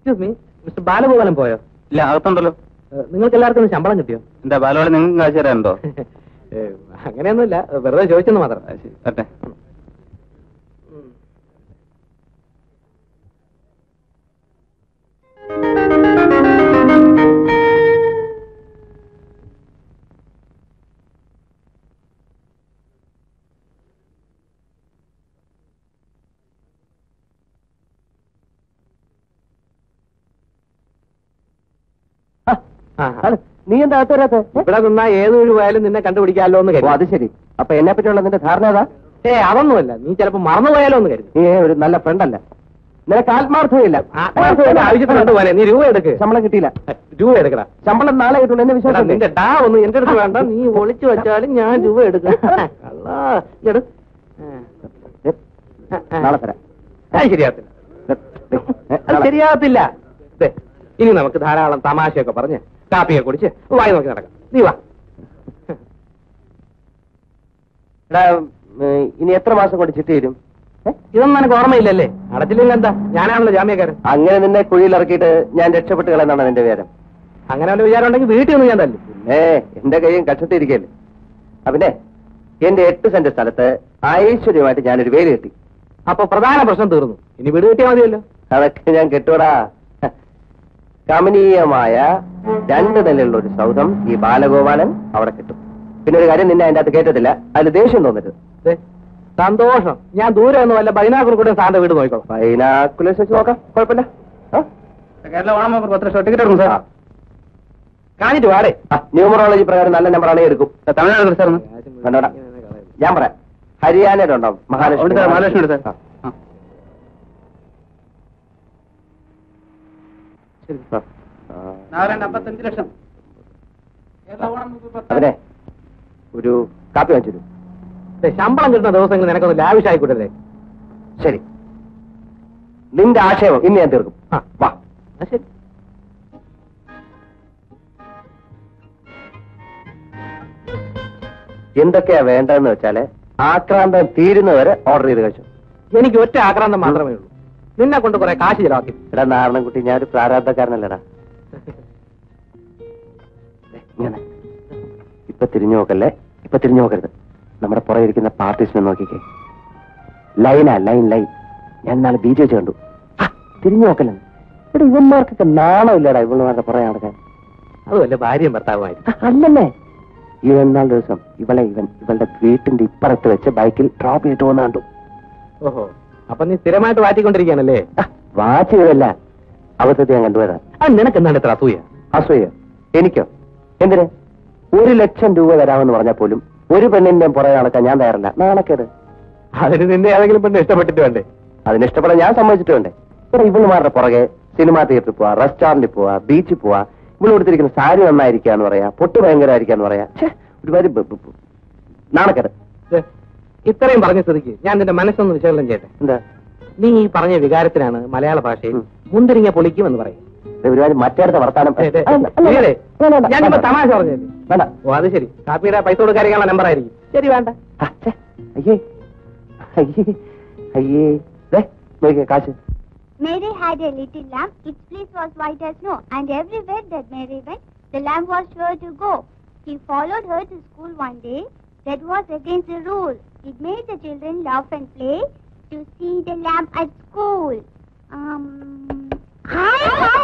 Excuse me mister Balagopalan പോയോ ഇല്ല അകത്തുണ്ടല്ലോ ഏഹ്, നിങ്ങൾക്ക് എല്ലാവർക്കും ഒന്ന് ശമ്പളം കിട്ടിയോ എന്താ ബാലവാളി നിങ്ങൾക്ക് കാശ് തരാനുണ്ടോ ഏഹ്, അങ്ങനെയൊന്നുമില്ല വെറുതെ ചോദിച്ചെന്ന് മാത്രം ആ, ശരി, വരട്ടെ ആ, ആ. നീ എന്താ അകത്ത് വരാത്തെ? ഇവിടെ നിന്നാ ഏത് വഴി പോയാലും നിന്നെ കണ്ടുപിടിക്കാമല്ലോ എന്ന് ഓ, കരുതി അത് ശരി അപ്പൊ എന്നെ പറ്റിയുള്ള നിന്റെ ധാരണ ഏതാ ഏ അതൊന്നുമല്ല നീ ചിലപ്പോ മറന്നുപോയാലോ എന്ന് കരുതി നീ ഒരു നല്ല ഫ്രണ്ടല്ല നിനക്ക് ആത്മാർത്ഥമില്ല ആത്മാർത്ഥമായിട്ട് ആവശ്യത്തിനുണ്ട് പോലെ നീ രൂപ എടുക്ക് ശമ്പളം കിട്ടിയില്ല ഏ, രൂപ എടുക്കടാ ശമ്പളം നാളെ കിട്ടുള്ളൂ എന്നെ എടാ, വിശ്വാസം നിന്റെ ഡാ ഒന്ന് എന്റെ അടുത്ത് വേണ്ട നീ ഒളിച്ചു വെച്ചാലും ഞാൻ രൂപ എടുക്കാം അല്ലാ, ഇങ്ങട്. ആ. നാളെ തരാം അത് ശരിയാകത്തില്ല ഏ, അത് നാളെ. ശരിയാകത്തില്ല ദേ, ഇനി നമുക്ക് ധാരാളം തമാശയൊക്കെ പറഞ്ഞ് കാപ്പിയൊക്കെ കുടിച്ച് വായി നോക്കി നടക്കാം നീ വാ എടാ, ഏ, ഇനി എത്ര മാസം കൊണ്ട് ചിട്ടി തരും ഏ? ഇതൊന്നും എനിക്ക് ഓർമ്മയില്ലല്ലേ അടച്ചില്ലെങ്കിൽ എന്താ ഞാനാണല്ലോ ജാമ്യക്കാരൻ അങ്ങനെ നിന്നെ കുഴിയിൽ ഇറക്കിയിട്ട് ഞാൻ രക്ഷപ്പെട്ട് കളയെന്നാണ് നിന്റെ വിചാരം അങ്ങനെ വല്ല വിചാരം ഉണ്ടെങ്കിൽ വീട്ടിൽ നിന്ന് ഞാൻ തല്ലും പിന്നെ എന്റെ കൈയും കക്ഷത്തിരിക്കല്ലേ പിന്നെ എന്റെ എട്ട് സെന്റ് സ്ഥലത്ത് ഐശ്വര്യമായിട്ട് ഞാനൊരു വേലി കെട്ടി അപ്പൊ പ്രധാന പ്രശ്നം തീർന്നു ഇനി വീട് കിട്ടിയാൽ മതിയല്ലോ അതൊക്കെ ഞാൻ കെട്ടൂടാ കമനീയമായ രണ്ട് നിലയുള്ള ഒരു സൗധം ഈ ബാലഗോപാലൻ അവിടെ കിട്ടും പിന്നെ ഒരു കാര്യം നിന്നെ അതിന്റെ അകത്ത് കേട്ടത്തില്ല അതിൽ ദേഷ്യം തോന്നരുത് ദേ, സന്തോഷം ഞാൻ ദൂരെ ഒന്നും വല്ല ബൈനാക്കുർ കൂടെ സാറിന്റെ വീട് നോക്കിക്കോളാം ബൈനാക്കുലേഴ്സ് വെച്ച് നോക്കാം കുഴപ്പമില്ല ആ? കേരള ഓണം ഓഫർ പത്ത് ലക്ഷം ടിക്കറ്റ് എടുക്കും ആ. സാർ കാണിട്ട് വാടേ ആ, ന്യൂമറോളജി പ്രകാരം നല്ല നമ്പർ ആണെങ്കിൽ എടുക്കും തമിഴ്നാട് സാർ വേണ്ടടാ. ഞാൻ പറയാം ഹരിയാനയുടെ ഉണ്ടോ ഉണ്ട് സാർ, മഹാലക്ഷ്മി ഉണ്ട് സാർ. ആ. ആ. ആ. നാലാണ്ട് അമ്പത്തഞ്ച് ലക്ഷം കേരള ഓണം ഓഫർ പത്ത് അവനെ ഒരു കാപ്പി വാങ്ങിച്ചു തരൂ. ദേ, ശമ്പളം കിട്ടുന്ന ദിവസങ്ങൾ നിനക്കൊന്ന് ലാവിഷായി കൂട്ടല്ലേ ശരി നിന്റെ ആശയം ഇന്ന് ഞാൻ തീർക്കും ആ. വാ ആ, ശരി എന്തൊക്കെയാ വേണ്ടതെന്ന് വെച്ചാല് ആക്രാന്തം തീരുന്നവരെ ഓർഡർ ചെയ്ത് കഴിച്ചു എനിക്ക് ഒറ്റ ആക്രാന്തം മാത്രമേ ഉള്ളൂ നിന്നെ കൊണ്ട് കുറെ കാശ് ചിലവാക്കി എടാ നാരണൻകുട്ടി ഞാനൊരു പ്രാരാബ്ധക്കാരനല്ലടാ ദേ, ഇങ്ങനെ ഇപ്പൊ തിരിഞ്ഞു നോക്കല്ലേ ഇപ്പൊ തിരിഞ്ഞു നോക്കരുത് നമ്മുടെ പുറകെ ഇരിക്കുന്ന പാർട്ടീസിനെ നോക്കിക്കേ ലൈനാ ലൈൻ ലൈൻ ഞാൻ നാളെ ബി ജെ കണ്ടു ആ, തിരിഞ്ഞു നോക്കല്ലേ ഇവിടെ ഇവന്മാർക്കൊക്കെ നാണമില്ലടാ ഇവളുമാരുടെ പുറകെ നടക്കാൻ അതുമല്ല ഭാര്യയും ഭർത്താവുമായിരുന്നു ആ, അല്ലല്ലേ ഇവൻ നാല് ദിവസം ഇവളെ ഇവൻ ഇവളുടെ വീട്ടിന്റെ ഇപ്പുറത്ത് വെച്ച് ബൈക്കിൽ ഡ്രോപ്പ് ചെയ്തിട്ട് പോകുന്ന കണ്ടു ഓഹോ അപ്പൊ നീ സ്ഥിരമായിട്ട് വാറ്റിക്കൊണ്ടിരിക്കുകയാണല്ലേ ആ, വാച്ച് ചെയ്തല്ല അബദ്ധത്തെ ഞാൻ കണ്ടുപോയതാ ആ നിനക്ക് എന്താണ് ഇത്ര അസൂയ അസൂയ എനിക്കോ എന്തിന് ഒരു ലക്ഷം രൂപ തരാമെന്ന് പറഞ്ഞാൽ പോലും ഒരു പെണ്ണിന്റെ പുറകെ നടക്കാൻ ഞാൻ തയ്യാറല്ല നാണക്കേട് അതിന് നിന്നെ ഏതെങ്കിലും പെണ്ണ് ഇഷ്ടപ്പെട്ടിട്ട് വേണ്ടേ അതിന് ഇഷ്ടപ്പെടാൻ ഞാൻ സമ്മതിച്ചിട്ട് വേണ്ടേ ഇവിടെ ഇവളുമാരുടെ പുറകെ സിനിമാ തിയേറ്ററിൽ പോവാ റെസ്റ്റോറന്റിൽ പോവാ ബീച്ചിൽ പോവാ ഇവിടെ കൊടുത്തിരിക്കുന്ന സാരി നന്നായിരിക്കാന്ന് പറയാ പൊട്ട് ഭയങ്കരമായിരിക്കാന്ന് പറയാ ഛേ, ഒരുപാട് ബ- ബ- ബ- നാണക്കേട് ദേ, ഇത്രയും പറഞ്ഞ സ്ഥിതിക്ക് ഞാൻ നിന്റെ മനസ്സൊന്ന് വിശകലനം ചെയ്യട്ടെ എന്താ നീ ഈ പറഞ്ഞ വികാരത്തിനാണ് മലയാള ഭാഷയിൽ ഉം. മുന്തിരിങ്ങ പൊളിക്കും എന്ന് പറയും ഇത് ഒരുപാട് മറ്റേടത്തെ വർത്താനം ദേ, ദേ, അല്ല, അല്ല, ഇല്ലേ? വേണ്ട, വേണ്ട, ഞാനിപ്പോ വേണ്ട. തമാശ പറഞ്ഞത് വേണ്ട ഓ അത് ശരി കാപ്പിയുടെ പൈസ കൊടുക്കാനുള്ള നമ്പർ ആയിരിക്കും ശരി വേണ്ട ആ, ഛേ, അയ്യേ അയ്യേ അയ്യേ ദേ നോക്കിയേ കാശ് Mary had a little lamb. Its fleece was white as snow, and everywhere that Mary went, the lamb was sure to go. He followed her to school one day. That was against the rule. It made the children laugh and play to see the lamb at school. Um. Hi,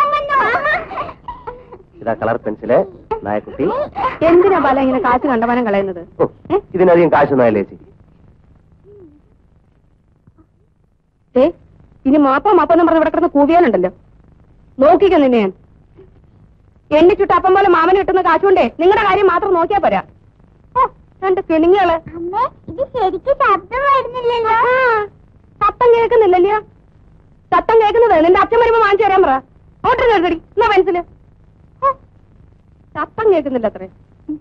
ഇതാ colour pencil നായക്കുട്ടി എന്തിനാ ബാല ഇങ്ങനെ കാശ് കണ്ടമാനം കളയുന്നത് ഓ, ഇതിനധികം കാശൊന്നും ആയില്ലേ ചേച്ചി ഏ ഇനി മാപ്പ മാപ്പെന്നും പറഞ്ഞ് ഇവിടെ കിടന്ന് കൂവിയാനുണ്ടല്ലോ നോക്കിക്കോ നിന്നെ ഞാൻ എണ്ണിച്ചുട്ട് അപ്പം പോലെ മാമന് കിട്ടുന്ന കാശുകൊണ്ടേ നിങ്ങളുടെ കാര്യം മാത്രം നോക്കിയാ പോരാ ഓ രണ്ട് കിണിങ്ങള് അമ്മേ ഇത് ശരിക്കും ശബ്ദം വരുന്നില്ലല്ലോ സത്തം കേൾക്കുന്നില്ലല്ലോ സത്തം കേൾക്കുന്നത് നിന്റെ അച്ഛൻ വരുമ്പോ വാങ്ങിച്ചു തരാൻ പറ ഓട്ടർ കേൾക്കടി എന്നാ പെൻസില് ഓ, സത്തം കേൾക്കുന്നില്ല അത്രേ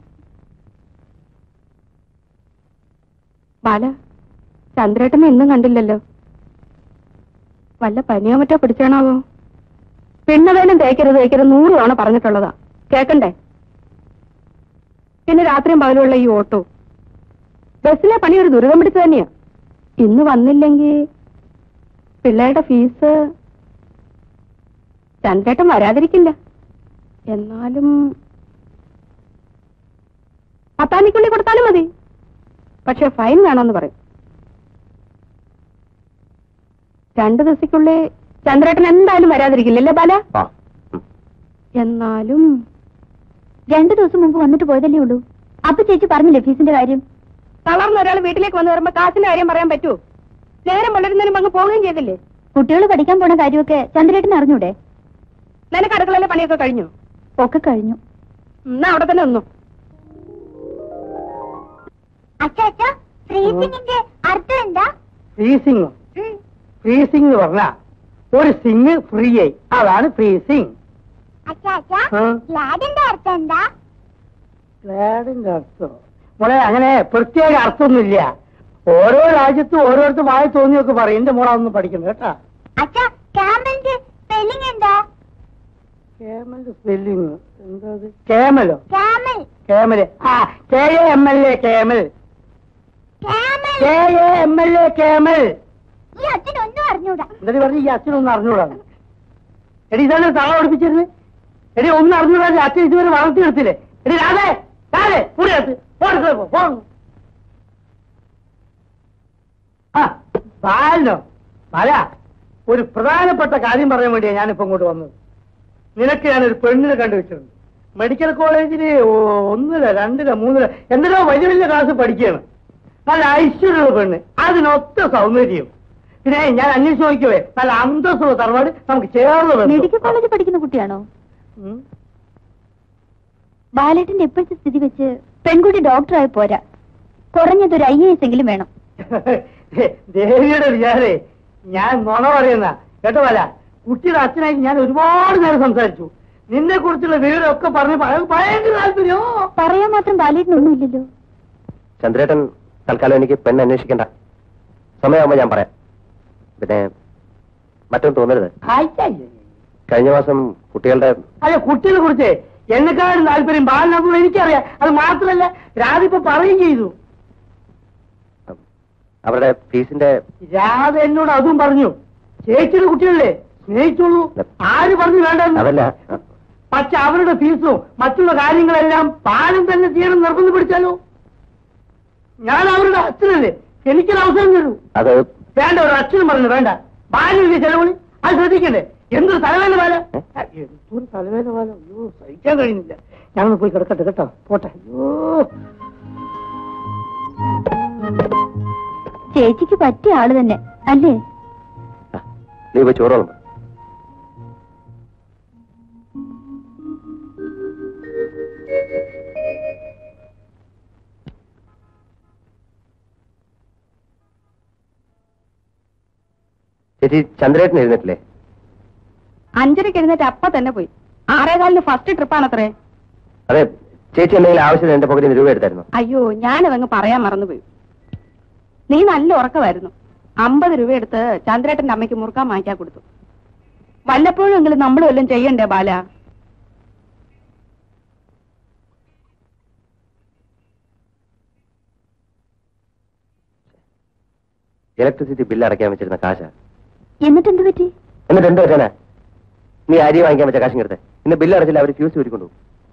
ബാല ചന്ദ്രേട്ടനെ ഇന്നും കണ്ടില്ലല്ലോ വല്ല പനിയോ മറ്റോ പിടിച്ചാണാവോ പെണ്ണവേലും തേക്കരുത് തേക്കരുത് നൂറ് തവണ പറഞ്ഞിട്ടുള്ളതാ കേക്കണ്ടേ പിന്നെ രാത്രിയും പകലുള്ള ഈ ഓട്ടോ ബസ്സിലെ പണി ഒരു ദുരിതം പിടിച്ചു തന്നെയാ ഇന്ന് വന്നില്ലെങ്കിൽ പിള്ളേരുടെ ഫീസ് ചന്ദ്രേട്ടൻ വരാതിരിക്കില്ല എന്നാലും പത്താനിക്കുള്ളി കൊടുത്താലും മതി പക്ഷെ ഫൈൻ വേണമെന്ന് പറയും രണ്ടു ദിവസക്കുള്ളിൽ ചന്ദ്രേട്ടൻ എന്തായാലും വരാതിരിക്കില്ലല്ലേ ബാല ആ ഉം. എന്നാലും രണ്ടു ദിവസം മുമ്പ് വന്നിട്ട് പോയതല്ലേ ഉള്ളൂ അപ്പൊ ചേച്ചി പറഞ്ഞില്ലേ ഫീസിന്റെ കാര്യം തളർന്ന ഒരാൾ വീട്ടിലേക്ക് വന്ന് വരുമ്പോ കാശിന്റെ കാര്യം പറയാൻ പറ്റൂ നേരം വളരുന്നതിനും അങ്ങ് പോവുകയും ചെയ്തില്ലേ കുട്ടികൾ പഠിക്കാൻ പോണ കാര്യമൊക്കെ ചന്ദ്രേട്ടൻ അറിഞ്ഞൂടെ നിനക്ക് അടുക്കളയിലെ പണിയൊക്കെ കഴിഞ്ഞു ഒക്കെ കഴിഞ്ഞു എന്നാ അവിടെ തന്നെ നിന്നു അച്ഛാ ഫ്രീസിംഗിന്റെ അർത്ഥം എന്താ ഫ്രീസിംഗ് ഫ്രീസിംഗ് എന്ന് പറഞ്ഞാ ഒരു സിംഗ് ഫ്രീ ആയി അതാണ് ഫ്രീസിംഗ് അച്ഛാ അച്ഛാ ആ. ലാഡിന്റെ അർത്ഥം എന്താ ഗ്ലാഡിന്റെ അർത്ഥം മോളെ അങ്ങനെ പ്രത്യേക അർത്ഥമൊന്നുമില്ല ഓരോ രാജ്യത്തും ഓരോരുത്തർ വായി തോന്നിയൊക്കെ പറയും എന്റെ മോളെ അതൊന്നും പഠിക്കുന്നു കേട്ടാ അച്ഛാ ക്യാമലിന്റെ സ്പെല്ലിംഗ് എന്താ കേമലിന്റെ സ്പെല്ലിങ് എന്താ അത്? കേമലോ ക്യാമൽ കേമല് ആ K A M L A camel camel K A M L A camel ഈ അച്ഛനൊന്നും അറിഞ്ഞൂടാ എന്നിട്ട് പറഞ്ഞു ഈ അച്ഛനൊന്നും അറിഞ്ഞൂടാന്ന് എടി ഇതാണ് തള പഠിപ്പിച്ചിരുന്നു എടി ഒന്നും അറിഞ്ഞൂടാ അച്ഛൻ ഇതുവരെ വളർത്തിയെടുത്തില്ലേ എടി രാധേ രാധേ കൂടിയത്ത് പോണു ആ ബാലോ ബാല ഒരു പ്രധാനപ്പെട്ട കാര്യം പറയാൻ വേണ്ടിയാ ഞാനിപ്പോ ഇങ്ങോട്ട് വന്നത് നിനക്ക് ഞാനൊരു പെണ്ണിനെ കണ്ടുവച്ചിട്ടുണ്ട് മെഡിക്കൽ കോളേജില് ഒ- ഒന്നില രണ്ടില മൂന്നില എന്തിനോ വലിയ വലിയ ക്ലാസ് പഠിക്കുകയാണ് നല്ല ഐശ്വര്യമുള്ള പെണ്ണ് അതിനൊത്ത സൗന്ദര്യം പിന്നെ ഞാൻ അന്വേഷിച്ച് നോക്കിയവേ നല്ല അന്തസ്സുള്ള തറവാട് നമുക്ക് ചേർന്ന് ബന്ധം. മെഡിക്കൽ കോളേജിൽ പഠിക്കുന്ന കുട്ടിയാണോ ഉം. ബാലേട്ടന്റെ ഇപ്പോഴത്തെ സ്ഥിതി വെച്ച് പെൺകുട്ടി ഡോക്ടറായി പോരാ കുറഞ്ഞത് ഒരു ഐ എസ് എങ്കിലും വേണം ദേവിയുടെ വിചാരേ ഞാൻ നുണ പറയുന്ന കേട്ടോ പല കുട്ടിയുടെ അച്ഛനായിട്ട് ഞാൻ ഒരുപാട് നേരം സംസാരിച്ചു നിന്നെ കുറിച്ചുള്ള വിവരമൊക്കെ പറഞ്ഞ് ഭയ- ഭയങ്കര താല്പര്യോ പറയാൻ മാത്രം ബാലേട്ടനൊന്നും ഇല്ലല്ലോ ചന്ദ്രേട്ടൻ തൽക്കാലം എനിക്ക് പെണ്ണ് അന്വേഷിക്കണ്ട സമയമാകുമ്പോ ഞാൻ പറയാം പിന്നെ മറ്റൊന്നും തോന്നരുത് കഴിഞ്ഞ മാസം കുട്ടികളുടെ അല്ല കുട്ടികളെ കുറിച്ച് എന്നെക്കാളും താല്പര്യം ബാലിനൊന്നും എനിക്കറിയാം അത് മാത്രമല്ല രാധ ഇപ്പൊ പറയുകയും ചെയ്തു ഉം, അവരുടെ ഫീസിന്റെ രാധ എന്നോട് അതും പറഞ്ഞു ചേച്ചിയുടെ കുട്ടികളല്ലേ സ്നേഹിച്ചോളൂ ആര് പറഞ്ഞു വേണ്ട അതല്ല പക്ഷെ അവരുടെ ഫീസും മറ്റുള്ള കാര്യങ്ങളെല്ലാം പാലം തന്നെ ചെയ്യണം നിർബന്ധം പിടിച്ചാലോ ഞാൻ അവരുടെ അച്ഛനല്ലേ എനിക്കൊരു അവസരം തരൂ അത് വേണ്ട ഒരു അച്ഛനും പറഞ്ഞു വേണ്ട ബാലിന്റെ ചെലവിളി അത് ശ്രദ്ധിക്കണ്ടേ എന്തൊരു തലവേദന പാല ഏ? എന്തൊരു തലവേദന പാല അയ്യോ സഹിക്കാൻ കഴിയുന്നില്ല ഞാനൊന്ന് പോയി കിടക്കട്ടെ കേട്ടോ പോട്ടെ അയ്യോ ചേച്ചിക്ക് പറ്റിയ ആള് തന്നെ അല്ലേ ആ, നീ പോയി ചോറ് വിളമ്പ്. ചേച്ചി ചന്ദ്രേട്ടൻ എഴുന്നേറ്റില്ലേ അഞ്ചരക്ക് എഴുന്നേറ്റ് അപ്പ തന്നെ പോയി ആറേകാലിന് ഫസ്റ്റ് ട്രിപ്പാണത്രേ അതെ ചേച്ചി എന്തെങ്കിലും ആവശ്യത്തിന് എന്റെ പകുതി രൂപ എടുത്തായിരുന്നു അയ്യോ ഞാനതങ്ങ് പറയാൻ മറന്നുപോയി നീ നല്ല ഉറക്കമായിരുന്നു അമ്പത് രൂപ എടുത്ത് ചന്ദ്രേട്ടന്റെ അമ്മയ്ക്ക് മുറുക്കാൻ വാങ്ങിക്കാൻ കൊടുത്തു വല്ലപ്പോഴും എങ്കിലും നമ്മൾ വല്ലതും ചെയ്യണ്ടേ ബാല ഇലക്ട്രിസിറ്റി ബില്ല് അടയ്ക്കാൻ വെച്ചിരുന്ന കാശാ എന്നിട്ട് എന്ത് പറ്റി എന്നിട്ട് എന്താ വെച്ചാനാ നീ അരി വാങ്ങിക്കാൻ വെച്ച കാശും എടുത്തേ ഇന്ന് ബില്ല് അടച്ചില്ല അവർ ഫ്യൂസ് ഊരിക്കൊണ്ടു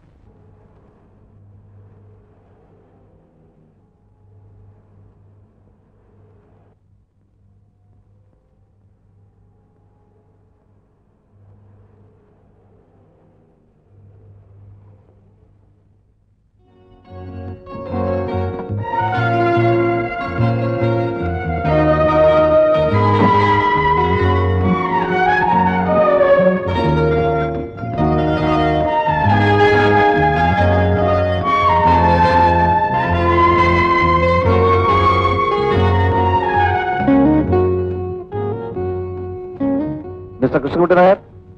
മിസ്റ്റർ കൃഷ്ണൻകുട്ടി നായർ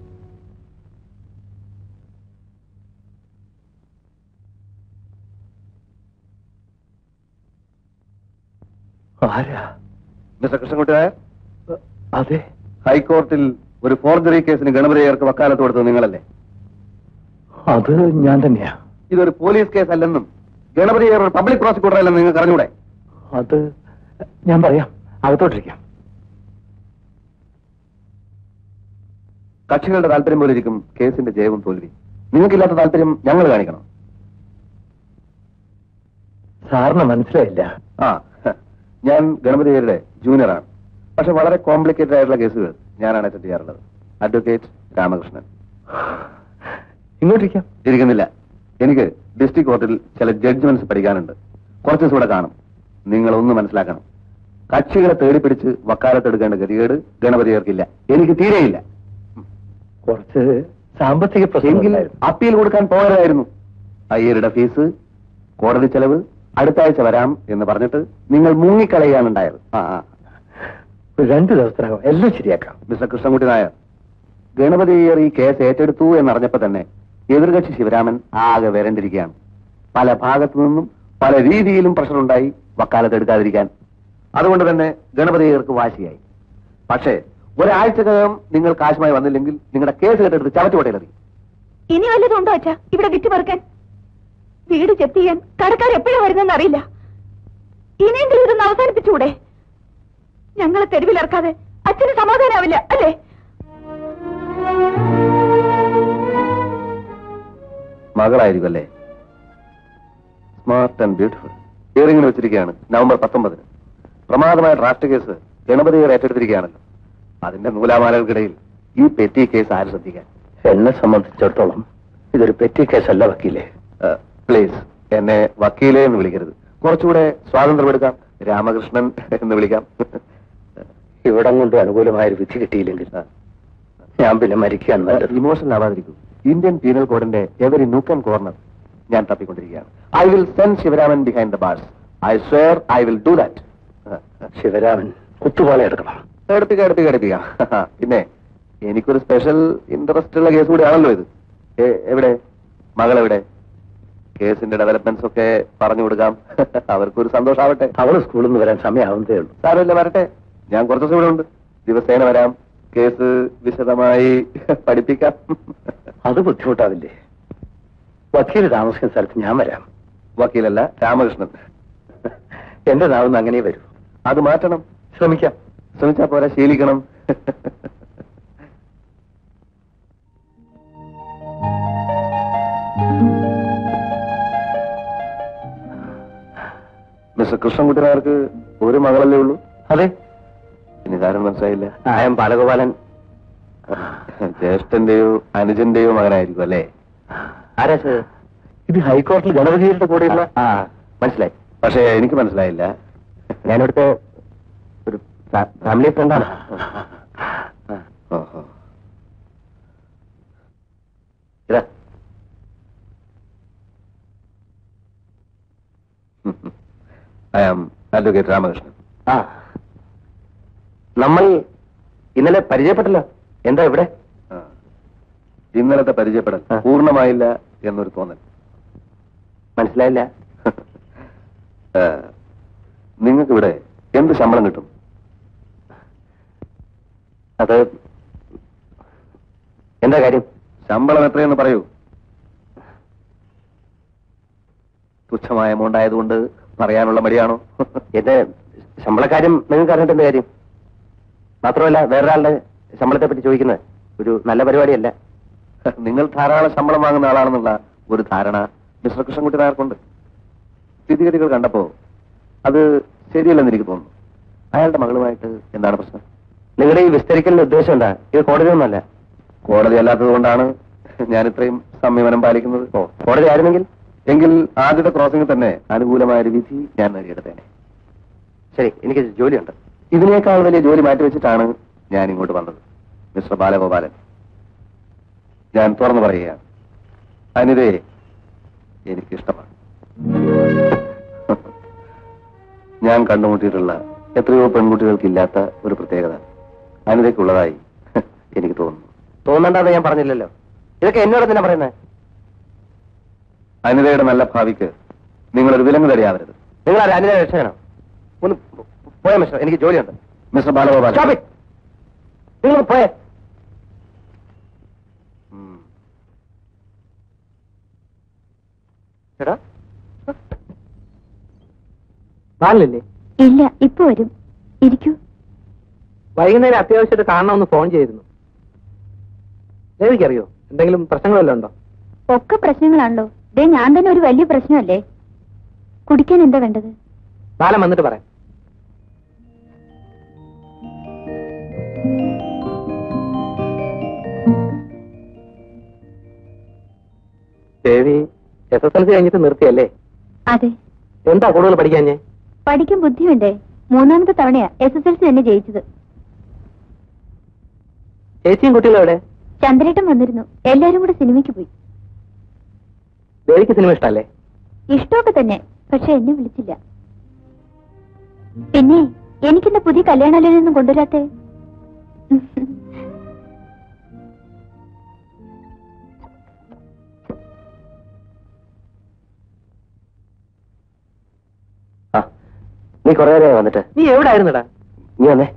ആരാ മിസ്റ്റർ കൃഷ്ണൻകുട്ടി നായർ അതെ ഹൈക്കോർട്ടിൽ ഒരു ഫോർജറി കേസിന് ഗണപതിയർക്ക് വക്കാലത്ത് കൊടുത്തത് നിങ്ങളല്ലേ അത് ഞാൻ തന്നെയാ ഇതൊരു പോലീസ് കേസ് അല്ലെന്നും ഗണപതിയർ ഒരു പബ്ലിക് പ്രോസിക്യൂട്ടർ അല്ലെന്ന് നിങ്ങൾക്ക് അറിഞ്ഞൂടെ അത് ഞാൻ പറയാം അകത്തോട്ടിരിക്കാം കക്ഷികളുടെ താല്പര്യം പോലെ ഇരിക്കും കേസിന്റെ ജയവും തോൽവി നിങ്ങൾക്കില്ലാത്ത താല്പര്യം ഞങ്ങൾ കാണിക്കണം സാറിന് മനസ്സിലായില്ല ആ ഹ. ഞാൻ ഗണപതിയരുടെ ജൂനിയറാണ് പക്ഷെ വളരെ കോംപ്ലിക്കേറ്റഡ് ആയിട്ടുള്ള കേസുകൾ ഞാനാണ് അറ്റൻഡ് ചെയ്യാറുള്ളത് അഡ്വക്കേറ്റ് രാമകൃഷ്ണൻ ഇങ്ങോട്ടിരിക്കാം ഇരിക്കുന്നില്ല എനിക്ക് ഡിസ്ട്രിക്ട് കോർട്ടിൽ ചില ജഡ്ജ്മെന്റ്സ് പഠിക്കാനുണ്ട് കുറച്ച് ദിവസം കൂടെ കാണും നിങ്ങൾ ഒന്ന് മനസ്സിലാക്കണം കക്ഷികളെ തേടിപ്പിടിച്ച് വക്കാലത്തെടുക്കേണ്ട ഗതികേട് ഗണപതിയർക്കില്ല എനിക്ക് തീരെയില്ല കുറച്ച് സാമ്പത്തിക എങ്കിൽ പ്രശ്നങ്ങൾ അപ്പീൽ കൊടുക്കാൻ പോകരുതായിരുന്നു അയ്യരുടെ ഫീസ് കോടതി ചെലവ് അടുത്ത ആഴ്ച വരാം എന്ന് പറഞ്ഞിട്ട് നിങ്ങൾ മുങ്ങിക്കളയാണ് ഉണ്ടായത് ആ ആ ഒരു രണ്ടു ദിവസത്തിനകം എല്ലാം ശരിയാക്കാം മിസ്റ്റർ കൃഷ്ണൻകുട്ടി നായർ ഗണപതി അയ്യർ ഈ കേസ് ഏറ്റെടുത്തു എന്നറിഞ്ഞപ്പോ തന്നെ എതിർകക്ഷി ശിവരാമൻ ആകെ വരണ്ടിരിക്കുകയാണ് പല ഭാഗത്തു നിന്നും പല രീതിയിലും പ്രഷറുണ്ടായി വക്കാലത്ത് എടുക്കാതിരിക്കാൻ അതുകൊണ്ട് തന്നെ ഗണപതി അയ്യർക്ക് വാശിയായി പക്ഷേ ഒരാഴ്ചക്കകം നിങ്ങൾ കാശുമായി വന്നില്ലെങ്കിൽ നിങ്ങളുടെ കേസ് കേട്ടെടുത്ത് ചവറ്റുകൊട്ടയിലെറി ഇനി വല്ലതും ഉണ്ടോ അച്ഛാ ഇവിടെ വിറ്റ് പെറുക്കാൻ വീട് ജപ്തി ചെയ്യാൻ കടക്കാർ എപ്പോഴാ വരുന്നെന്ന് അറിയില്ല ഇനിയെങ്കിലും ഇതൊന്ന് അവസാനിപ്പിച്ചുകൂടെ ഞങ്ങളെ തെരുവിലിറക്കാതെ അച്ഛന് സമാധാനാവില്ല അല്ലേ മകളായിരിക്കും അല്ലേ സ്മാർട്ട് ആൻഡ് ബ്യൂട്ടിഫുൾ ഹിയറിംഗിന് വെച്ചിരിക്കുകയാണ് നവംബർ പത്തൊമ്പതിന് പ്രമാദമായ ഡ്രാഫ്റ്റ് കേസ് ഗണപതിയെ ഏറ്റെടുത്തിരിക്കുകയാണല്ലോ അതിന്റെ നൂലാമാലകൾക്കിടയിൽ ഈ പെറ്റി കേസ് ആര് ശ്രദ്ധിക്കാൻ എന്നെ സംബന്ധിച്ചിടത്തോളം ഇതൊരു പെറ്റി കേസല്ല വക്കീലേ പ്ലീസ് എന്നെ വക്കീലെ എന്ന് വിളിക്കരുത് കുറച്ചുകൂടെ സ്വാതന്ത്ര്യമെടുക്കാം രാമകൃഷ്ണൻ എന്ന് വിളിക്കാം ഇവിടം കൊണ്ട് അനുകൂലമായ ഒരു വിധി കിട്ടിയില്ലെങ്കിൽ ഞാൻ പിന്നെ മരിക്കാൻ നല്ലത് ഇമോഷണൽ ആവാതിരിക്കൂ ഇന്ത്യൻ പീനൽ കോഡിന്റെ എവരി നൂക്ക് ആൻഡ് കോർണർ ഞാൻ തപ്പിക്കൊണ്ടിരിക്കുകയാണ് I will send Sivaraman behind the bars I swear I will do that Sivaraman കുത്തുപാള എടുക്കണം എടുപ്പിക്കാം എടുപ്പിക്കാം എടുപ്പിക്കാം പിന്നെ എനിക്കൊരു സ്പെഷ്യൽ ഇൻട്രസ്റ്റ് ഉള്ള കേസ് കൂടിയാണല്ലോ ഇത് എ- എവിടെ മകൾ എവിടെ കേസിന്റെ ഡെവലപ്മെന്റ്സ് ഒക്കെ പറഞ്ഞു കൊടുക്കാം അവർക്കൊരു സന്തോഷാവട്ടെ അവള് സ്കൂളിൽ നിന്ന് വരാൻ സമയമാവുന്നതേ ഉള്ളൂ സാരമില്ല വരട്ടെ ഞാൻ കുറച്ച് ദിവസം ഇവിടെ ഉണ്ട് ദിവസേന വരാം കേസ് വിശദമായി പഠിപ്പിക്കാം അത് ബുദ്ധിമുട്ടാവില്ലേ വക്കീല് താമസിക്കുന്ന സ്ഥലത്ത് ഞാൻ വരാം വക്കീലല്ല രാമകൃഷ്ണൻ എന്റെ നാവുന്ന് അങ്ങനെ വരൂ അത് മാറ്റണം ശ്രമിക്കാം ശ്രമിച്ചാ പോരാ ശീലിക്കണം മിസ്റ്റർ കൃഷ്ണൻകുട്ടിനാർക്ക് ഒരു മകളല്ലേ ഉള്ളൂ അതെ ഇനി കാര്യം മനസ്സിലായില്ല ആയം ബാലഗോപാലൻ ജ്യേഷ്ഠന്റെയോ അനുജന്റെയോ മകനായിരിക്കും അല്ലേ ആരാ സർ ഇത് ഹൈക്കോടതിയിൽ ഗണപതിയുടെ കൂടെയുള്ള ആ മനസ്സിലായി പക്ഷേ എനിക്ക് മനസ്സിലായില്ല ഞാനിവിടുത്തെ ഒരു ഫാമിലി ഫ്രണ്ടാണ് ഓഹോ. ഇതാ ഐ ആം അഡ്വക്കേറ്റ് രാമകൃഷ്ണൻ ആ നമ്മൾ ഇന്നലെ പരിചയപ്പെട്ടല്ലോ എന്താ ഇവിടെ ആ. ഇന്നലത്തെ പരിചയപ്പെടൽ ആ. പൂർണ്ണമായില്ല എന്നൊരു തോന്നൽ മനസ്സിലായില്ല നിങ്ങൾക്ക് ഇവിടെ എന്ത് ശമ്പളം കിട്ടും അത് എന്താ കാര്യം ശമ്പളം എത്രയെന്ന് പറയൂ തുച്ഛമായ എമൗണ്ട് ആയതുകൊണ്ട് പറയാനുള്ള മടിയാണോ എന്റെ ശമ്പളക്കാര്യം നിങ്ങൾക്ക് അറിഞ്ഞിട്ട് എന്ത് കാര്യം മാത്രമല്ല വേറൊരാളുടെ ശമ്പളത്തെ പറ്റി ചോദിക്കുന്നത് ഒരു നല്ല പരിപാടിയല്ല നിങ്ങൾ ധാരാളം ശമ്പളം വാങ്ങുന്ന ആളാണെന്നുള്ള ഒരു ധാരണ മിസ്റ്റർ കൃഷ്ണൻകുട്ടി നായർക്കുണ്ട് സ്ഥിതിഗതികൾ കണ്ടപ്പോ അത് ശരിയല്ലെന്ന് എനിക്ക് തോന്നുന്നു അയാളുടെ മകളുമായിട്ട് എന്താണ് പ്രശ്നം നിങ്ങളുടെ ഈ വിസ്തരിക്കലിന്റെ ഉദ്ദേശം എന്താ ഇത് കോടതി ഒന്നല്ല കോടതി അല്ലാത്തത് കൊണ്ടാണ് ഞാൻ ഇത്രയും സംയമനം പാലിക്കുന്നത് ഓ കോടതി ആയിരുന്നെങ്കിൽ എങ്കിൽ ആദ്യത്തെ ക്രോസിംഗിൽ തന്നെ അനുകൂലമായ ഒരു വിധി ഞാൻ നേടിയെടുത്തേനെ ശരി എനിക്ക് ജോലിയുണ്ട് ഇതിനേക്കാൾ വലിയ ജോലി മാറ്റിവെച്ചിട്ടാണ് ഞാൻ ഇങ്ങോട്ട് വന്നത് മിസ്റ്റർ ബാലഗോപാലൻ ഞാൻ തുറന്നു പറയുകയാണ് അനിതയെ എനിക്കിഷ്ടമാണ് ഞാൻ കണ്ടുമുട്ടിയിട്ടുള്ള എത്രയോ പെൺകുട്ടികൾക്കില്ലാത്ത ഒരു പ്രത്യേകത അനിതയ്ക്കുള്ളതായി എനിക്ക് തോന്നുന്നു തോന്നണ്ടെന്ന് ഞാൻ പറഞ്ഞില്ലല്ലോ ഇതൊക്കെ എന്നോട് തന്നെ പറയുന്നത് അനിതയുടെ നല്ല ഭാവിക്ക് നിങ്ങളൊരു വിലങ്ങ് തരയാവരുത് നിങ്ങൾ ആ അനിത രക്ഷകനോ ഒന്ന് പോയാ മിസ്റ്റർ എനിക്ക് ജോലിയുണ്ട് മിസ്റ്റർ ബാലഗോപാലൻ Stop it. നിങ്ങൾ പോയേ ഉം. എടാ ബാലല്ലേ ഇല്ല ഇപ്പൊ വരും ഇരിക്കൂ വൈകുന്നേരം അത്യാവശ്യമായിട്ട് കാണണമെന്ന് ഫോൺ ചെയ്തിരുന്നു ദേവിക്ക് അറിയോ എന്തെങ്കിലും പ്രശ്നങ്ങളല്ലോ ഉണ്ടോ ഒക്കെ പ്രശ്നങ്ങളാണല്ലോ ദേ ഞാൻ തന്നെ ഒരു വലിയ പ്രശ്നമല്ലേ കുടിക്കാൻ എന്താ വേണ്ടത് ബാലം വന്നിട്ട് പറയാം Devi S S L C കഴിഞ്ഞിട്ട് നിർത്തിയല്ലേ അതെ എന്താ കൂടുതൽ പഠിക്കാഞ്ഞേ പഠിക്കാൻ ബുദ്ധിയുണ്ടേ മൂന്നാമത്തെ തവണയാ എസ് എസ് എൽ സി തന്നെ ജയിച്ചത് ചേച്ചിയും കുട്ടികളും എവിടെ ചന്ദ്രേട്ടൻ വന്നിരുന്നു എല്ലാരും കൂടെ സിനിമയ്ക്ക് പോയി ദേവിക്ക് സിനിമ ഇഷ്ടമല്ലേ ഇഷ്ടമൊക്കെ തന്നെ പക്ഷെ എന്നെ വിളിച്ചില്ല പിന്നെ എനിക്കെന്താ പുതിയ കല്യാണാലോചനയൊന്നും കൊണ്ടുവരാത്തെ ആ നീ കുറെ നേരമായി വന്നിട്ട് നീ എവിടെ ആയിരുന്നടാ നീ വന്നേ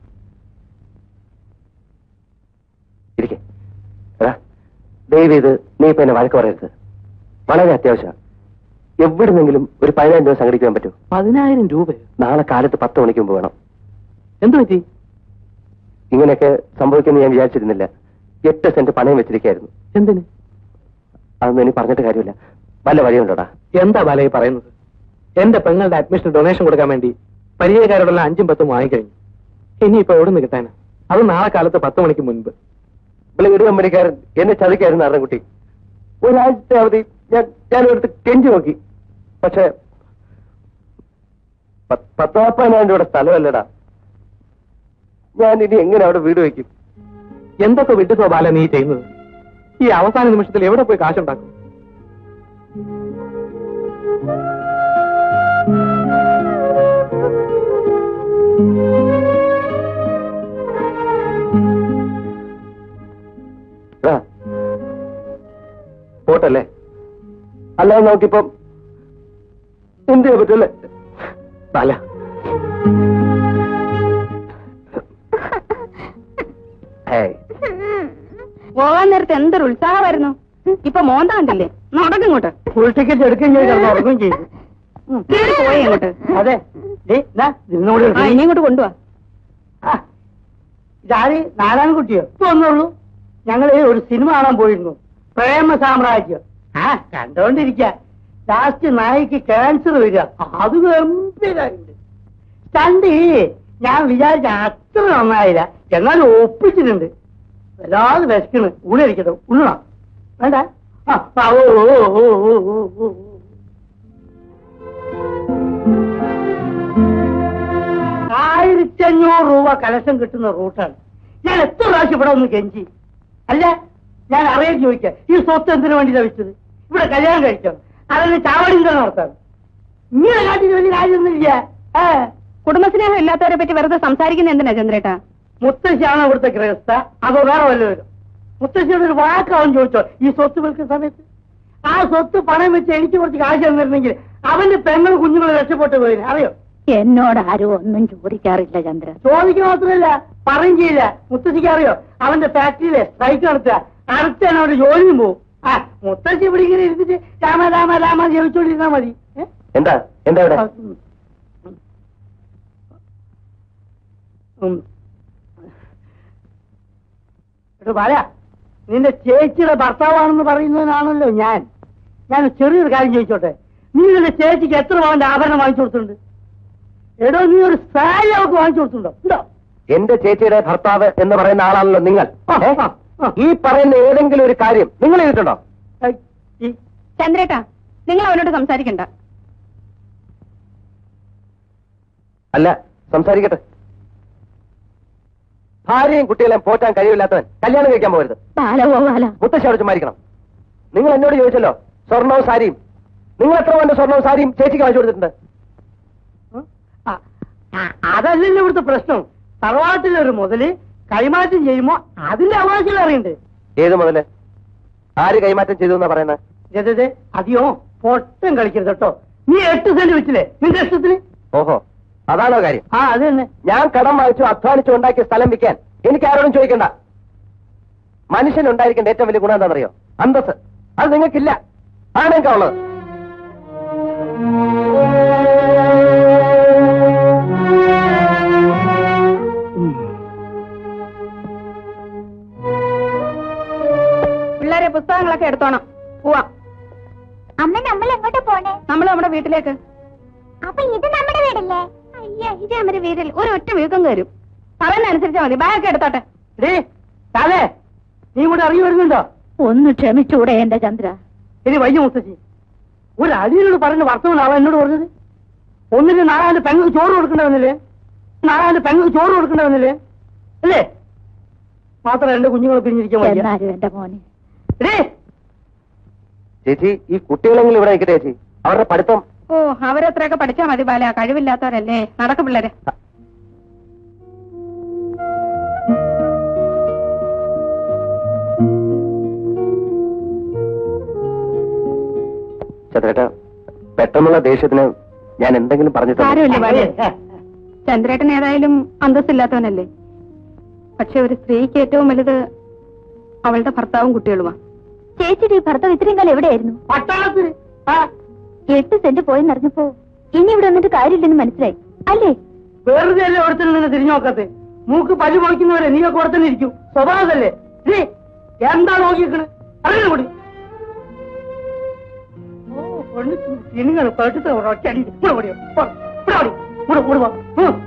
ഇരിക്കെ എടാ ദയവ് ഇത് നീ ഇപ്പൊ എന്നെ വഴക്ക് പറയരുത് വളരെ അത്യാവശ്യമാണ് എവിടുന്നെങ്കിലും ഒരു പതിനായിരം രൂപ സംഘടിക്കാൻ പറ്റൂ പതിനായിരം രൂപ നാളെ കാലത്ത് പത്ത് മണിക്ക് മുമ്പ് വേണം എന്തു പറ്റി ഇങ്ങനെയൊക്കെ സംഭവിക്കുമെന്ന് ഞാൻ വിചാരിച്ചിരുന്നില്ല എട്ട് സെന്റ് പണയം വെച്ചിരിക്കായിരുന്നു എന്തിന് അതൊന്നും എനിക്ക് പറഞ്ഞിട്ട് കാര്യമില്ല വല്ല വഴിയുണ്ടോടാ എന്താ ബാലയെ പറയുന്നത് എന്റെ പെങ്ങളുടെ അഡ്മിഷൻ ഡൊണേഷൻ കൊടുക്കാൻ വേണ്ടി പരിചയക്കാരോടെല്ലാം അഞ്ചും പത്തും വാങ്ങിക്കഴിഞ്ഞു ഇനിയിപ്പോ എവിടെ നിന്ന് കിട്ടാനാ അത് നാളെ കാലത്ത് പത്ത് മണിക്ക് മുൻപ് ഇവിടെ കമ്പനിക്കാരൻ എന്നെ ചതിക്കായിരുന്നു അറൻകുട്ടി ഒരാഴ്ചത്തെ അവധി ഞാൻ ഞാൻ എടുത്ത് കെഞ്ചി നോക്കി പക്ഷെ പ- പത്താപ്പതിനായിരം രൂപയുടെ സ്ഥലമല്ലടാ ഞാൻ ഇനി എങ്ങനെ അവിടെ വീട് വയ്ക്കും എന്തൊക്കെ വിട്ടുസോ ബാല നീ ചെയ്യുന്നത് ഈ അവസാന നിമിഷത്തിൽ എവിടെ പോയി കാശുണ്ടാക്കും എടാ, പോട്ടല്ലേ അല്ലാതെ നോക്കിപ്പം എന്ത് ചെയ്യാൻ പറ്റല്ലേ ബാല ഏയ് പോകാൻ നേരത്തെ എന്തൊരു ഉത്സാഹമായിരുന്നു ഇപ്പൊ മോന്ത കണ്ടില്ലേ നടക്കിങ്ങോട്ട് ഫുൾ ടിക്കറ്റ് എടുക്കുകയും ചെയ്ത് കിടന്ന് ഉറങ്ങുകയും ചെയ്തു കേറി പോയി അങ്ങോട്ട് അതെ ദേ, ദാ, ഇതിനോട് ആ ഇനി ഇങ്ങോട്ട് കൊണ്ടുവാ ആ, ഇതാര് നാരായണൻകുട്ടിയോ ഇപ്പൊ ഒന്നുള്ളൂ ഞങ്ങള് ഒരു സിനിമ കാണാൻ പോയിരുന്നു പ്രേമ സാമ്രാജ്യം ആ കണ്ടോണ്ടിരിക്ക ലാസ്റ്റ് നായിക്ക് ക്യാൻസർ വരിക അത് ഗംഭീരമായിട്ടുണ്ട് സ്റ്റണ്ട് ഞാൻ വിചാരിച്ച അത്ര നന്നായില്ല എന്നാലും ഒപ്പിച്ചിട്ടുണ്ട് വല്ലാതെ വിശക്കണ് ഊണിരിക്കട്ടെ ഉണ്ണണം വേണ്ട ആ, ആ, ഓ ഓ ഓ ഓ ഓ ഓ ഓ ആയിരത്തി അഞ്ഞൂറ് രൂപ കലശം കിട്ടുന്ന റൂട്ടാണ് ഞാൻ എത്ര പ്രാവശ്യം ഇവിടെ ഒന്ന് കെഞ്ചി അല്ല ഞാൻ അറിയാൻ ചോദിക്കാം ഈ സ്വത്ത് എന്തിനു വേണ്ടി ലഭിച്ചത് ഇവിടെ കല്യാണം കഴിക്കാം അതിന് ചാവടിന്തം നടത്താം ഇങ്ങനെ കാട്ടിന് വലിയ കാര്യമൊന്നുമില്ല ഏ കുടുംബസ്നേഹം ഇല്ലാത്തവരെ പറ്റി വെറുതെ സംസാരിക്കുന്ന എന്തിനാ ചന്ദ്രേട്ടാ മുത്തശ്ശിയാണോ ഇവിടുത്തെ ഗൃഹസ്ഥ അതോ വേറെ വല്ലവരും മുത്തശ്ശിയോട് ഒരു വാക്കാവൻ ചോദിച്ചോ ഈ സ്വത്ത് വിൽക്കുന്ന സമയത്ത് ആ സ്വത്ത് പണം വെച്ച് എനിക്ക് കുറച്ച് കാശ് തന്നിരുന്നെങ്കിൽ അവന്റെ പെങ്ങളും കുഞ്ഞുങ്ങളും രക്ഷപ്പെട്ടു പോയിന് അറിയോ എന്നോട് ആരും ഒന്നും ചോദിക്കാറില്ല ചന്ദ്ര ചോദിക്കുക മാത്രമല്ല പറയും ചെയ്യില്ല മുത്തശ്ശിക്ക് അറിയോ അവന്റെ ഫാക്ടറിയിലെ സ്ട്രൈക്ക് നടത്തുക അടുത്താണ് അവിടെ ജോലിയും പോവും ആ മുത്തശ്ശി ഇവിടെ ഇങ്ങനെ ഇരുന്നിട്ട് രാമ രാമ രാമ ജപിച്ചോണ്ടിരുന്നാ മതി ഏ? എന്താ എന്താ ഇവിടെ ആ, ഉം. ഉം. എടോ ബാല നിന്റെ ചേച്ചിയുടെ ഭർത്താവാണെന്ന് പറയുന്നതിനാണല്ലോ ഞാൻ ഞാൻ ചെറിയൊരു കാര്യം ചോദിച്ചോട്ടെ നീ നിന്റെ ചേച്ചിക്ക് എത്ര പവന്റെ ആഭരണം വാങ്ങിച്ചു കൊടുത്തിട്ടുണ്ട് എടോ നീ ഒരു സാരി അവർക്ക് വാങ്ങിച്ചു കൊടുത്തിട്ടുണ്ടോ ഉണ്ടോ എന്റെ ചേച്ചിയുടെ ഭർത്താവ് എന്ന് പറയുന്ന ആളാണല്ലോ നിങ്ങൾ ആ, ഏ? ആ, ആ. ഈ പറയുന്ന ഏതെങ്കിലും ഒരു കാര്യം നിങ്ങൾ ചെയ്തിട്ടുണ്ടോ ഏയ്, ഈ- ചന്ദ്രേട്ടാ നിങ്ങൾ അവനോട് സംസാരിക്കണ്ട അല്ല സംസാരിക്കട്ടെ ഭാര്യയും കുട്ടികളെയും പോറ്റാൻ കഴിവില്ലാത്തവൻ കല്യാണം കഴിക്കാൻ പോകരുത് ബാലവോ ബാല മുത്തശ്ശിയോട് ചുമ്മാരിക്കണം നിങ്ങൾ എന്നോട് ചോദിച്ചല്ലോ സ്വർണവും സാരിയും നിങ്ങൾ എത്ര വേണ്ട സ്വർണവും സാരിയും ചേച്ചിക്ക് വാങ്ങിച്ചു കൊടുത്തിട്ടുണ്ട് ആ, ആ, അതല്ലല്ലോ ഇവിടുത്തെ പ്രശ്നം തറവാട്ടിലൊരു മുതല് കൈമാറ്റം ചെയ്യുമ്പോ അതിന്റെ അവകാശം അറിയണ്ടേ ഏത് മുതല് ആര് കൈമാറ്റം ചെയ്തു എന്നാ പറയുന്നത് അതെ അതെയോ പൊട്ടം കളിക്കരുത് കേട്ടോ നീ എട്ട് സെന്റ് വെച്ചില്ലേ നിന്റെ ഇഷ്ടത്തിന് ഓഹോ അതാണോ കാര്യം ആ അത് തന്നെ ഞാൻ കടം വാങ്ങിച്ചു അധ്വാനിച്ചു ഉണ്ടാക്കിയ സ്ഥലം വിൽക്കാൻ എനിക്ക് ആരോടും ചോദിക്കണ്ട മനുഷ്യൻ ഉണ്ടായിരിക്കേണ്ട ഏറ്റവും വലിയ ഗുണം എന്താണെന്നറിയോ അന്തസ് അത് നിങ്ങൾക്കില്ല ആണെങ്കാ ഉള്ളത് പിള്ളേരെ പുസ്തകങ്ങളൊക്കെ എടുത്തോണം പോവാം അമ്മ നമ്മൾ എങ്ങോട്ടാ പോണേ നമ്മൾ നമ്മുടെ വീട്ടിലേക്ക് അപ്പൊ ഇത് നമ്മുടെ വീടല്ലേ അയ്യ ഇത് നമ്മുടെ വീട്ടിൽ ഒരു ഒറ്റ വീക്കം കയറും പറയുന്ന അനുസരിച്ചാ മതി ബാഗൊക്കെ എടുത്തോട്ടെ ഡേ കാലേ നീ ഇവിടെ ഇറങ്ങി വരുന്നുണ്ടോ ഒന്ന് ക്ഷമിച്ചൂടെ എന്റെ ചന്ദ്ര ഇനി വയ്യ മുത്തശ്ശി ഒരു അടിയോട് പറഞ്ഞ വർത്തമാനം അവൻ എന്നോട് പറഞ്ഞത് ഒന്നിന് നാലാണ്ട് പെങ്ങൾക്ക് ചോറ് കൊടുക്കണ്ടവന്നില്ലേ നാലാണ്ട് പെങ്ങൾക്ക് ചോറ് കൊടുക്കണ്ടവന്നില്ലേ അല്ലേ മാത്രം എന്റെ കുഞ്ഞുങ്ങളെ പിരിഞ്ഞിരിക്കാൻ വയ്യ എന്റെ മോനെ ഡേ ചേച്ചി ഈ കുട്ടികളെങ്കിലും ഇവിടെ നിൽക്കട്ടെ ചേച്ചി അവരുടെ പഠിത്തം ഓ അവരത്രയൊക്കെ പഠിച്ചാ മതി ബാല കഴിവില്ലാത്തവരല്ലേ നടക്കും പിള്ളേരെ ചന്ദ്രേട്ട പെട്ടെന്നുള്ള ദേഷ്യത്തിന് ഞാൻ എന്തെങ്കിലും പറഞ്ഞിട്ടുണ്ടോ സാരമില്ല ബാല ചന്ദ്രേട്ടൻ ഏതായാലും അന്തസ്സില്ലാത്തവനല്ലേ പക്ഷെ ഒരു സ്ത്രീക്ക് ഏറ്റവും വലുത് അവളുടെ ഭർത്താവും കുട്ടികളുമാ ചേച്ചിയുടെ ഈ ഭർത്താവ് ഇത്രയും കാലം എവിടെയായിരുന്നു പട്ടാളത്തിന് ആ എട്ട് സെന്റ് പോയെന്നറിഞ്ഞപ്പോ ഇനി ഇവിടെ വന്നിട്ട് കാര്യമില്ലെന്ന് മനസ്സിലായി അല്ലേ വെറുതെ അല്ലേ ഒരുത്തിന് നിന്ന് തിരിഞ്ഞു നോക്കത്തെ മൂക്ക് പല്ലു മുളയ്ക്കുന്നവരെ നീ ഒക്കെ തന്നെ ഇരിക്കും സ്വഭാവതല്ലേ ഡേ എന്താ നോക്കിക്കണ് അറിയാൻ കൂടി ഓ പെണ്ണ് തിന്നുകൾ പെട്ടിട്ട് ഒറ്റ അടി ഇവിടെ ഓടിയോ ഇവിടെ ഓടി ഇവിടെ ഇവിടെ വാ ഉം.